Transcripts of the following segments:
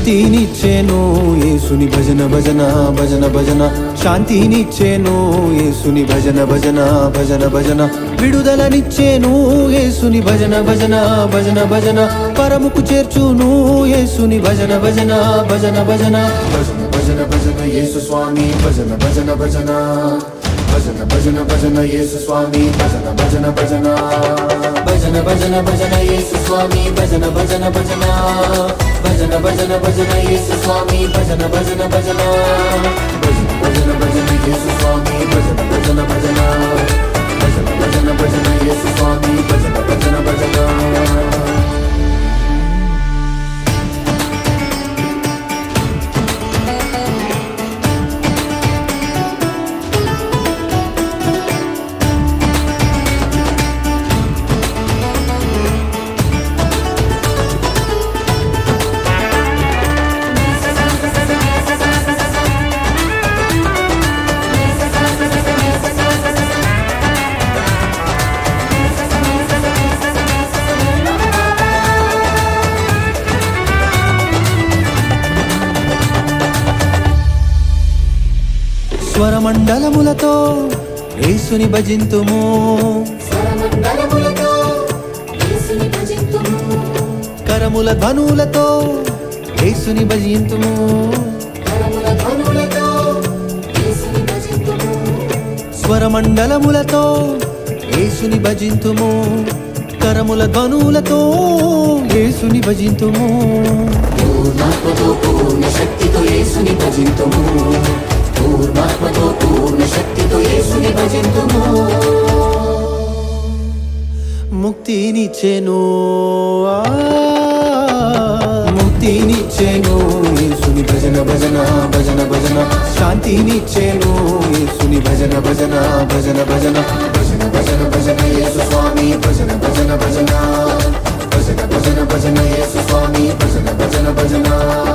ముక్తినిచ్చేను యేసుని భజన భజన భజన భజన శాంతినిచ్చేను యేసుని భజన భజన భజన భజన విడుదలనిచ్చేను యేసుని భజన భజన భజన భజన పరముకు చేర్చును యేసుని భజన భజన భజన భజన భజన భజన భజన యేసు స్వామి భజన భజన భజన భజన భజన భజన యేసు స్వామి భజన భజన భజన భజన భజన భజన యేసు స్వామి భజన భజన భజన భజన భజన భజన యేసు స్వామి భజన భజన భజన భజన భజన భజన యేసు స్వామి భజన భజన భజన భజన భజన భజన యేసు స్వామి భజన భజన భజన స్వరమండలములతో యేసుని భజింతుము స్వరమండలములతో యేసుని భజింతుము. కరముల ధనులతో యేసుని భజింతుము కరముల ధ్వనులతో యేసుని భజింతుము. స్వరమండలములతో యేసుని భజింతుము కరముల ధనులతో యేసుని భజింతుము పూర్ణాత్మతో పూర్ణ శక్తితో యేసుని భజింతుము పూర్ణాత్మతో పూర్ణ శక్తితో యేసుని భజింతుము ముక్తినిచ్చేను ఆ, ముక్తినిచ్చేను యేసుని భజన భజన భజన భజన శాంతినిచ్చేను యేసుని భజన భజన భజన భజన భజన భజన భజన యేసు స్వామి భజన భజన భజన భజన భజన భజన యేసు స్వామి భజన భజన భజన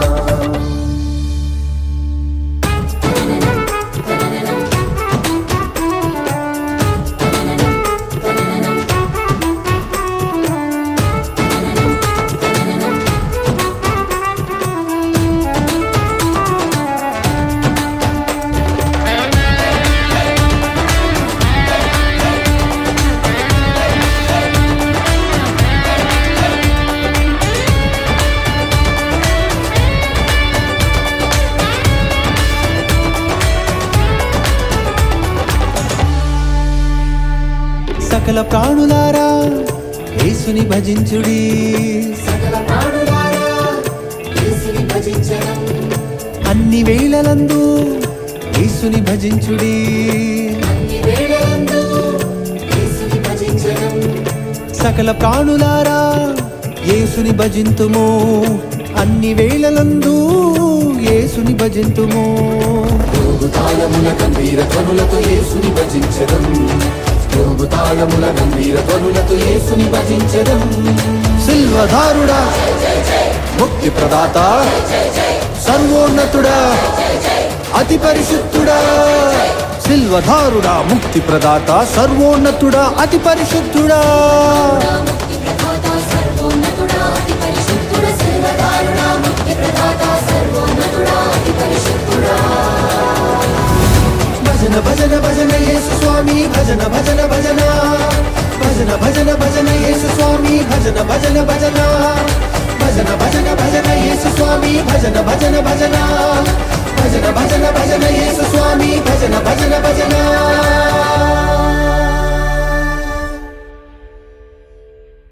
సకల ప్రాణులారా యేసుని భజించుడి సకల ప్రాణులారా యేసుని భజించడం అన్ని వేళలందు యేసుని భజించుడి అన్ని వేళలందు యేసుని భజించడం సకల ప్రాణులారా యేసుని భజింతుము అన్ని వేళలందు యేసుని భజింతుము యోగు తాళముల గంభీర ధ్వనులతో యేసుని భజించడం యోగు తాళముల గంభీర ధ్వనులతో యేసుని భజించడం సిల్వధారుడా ముక్తి ప్రదాత సర్వోన్నతుడా అతి పరిశుద్ధుడా సిల్వధారుడా ముక్తి ప్రదాత సర్వోన్నతుడా అతి పరిశుద్ధుడా ముక్తి ప్రదాత సర్వోన్నతుడా అతి పరిశుద్ధుడా సర్వదారుడా ముక్తి ప్రదాత సర్వోన్నతుడా అతి పరిశుద్ధుడా భజన భజన భజన యేసు స్వామి భజన భజన భజన భజన భజన భజన యేసు స్వామి భజన భజన భజన భజన భజన భజన యేసు స్వామి భజన భజన భజన భజన భజన భజన యేసు స్వామి భజన భజన భజన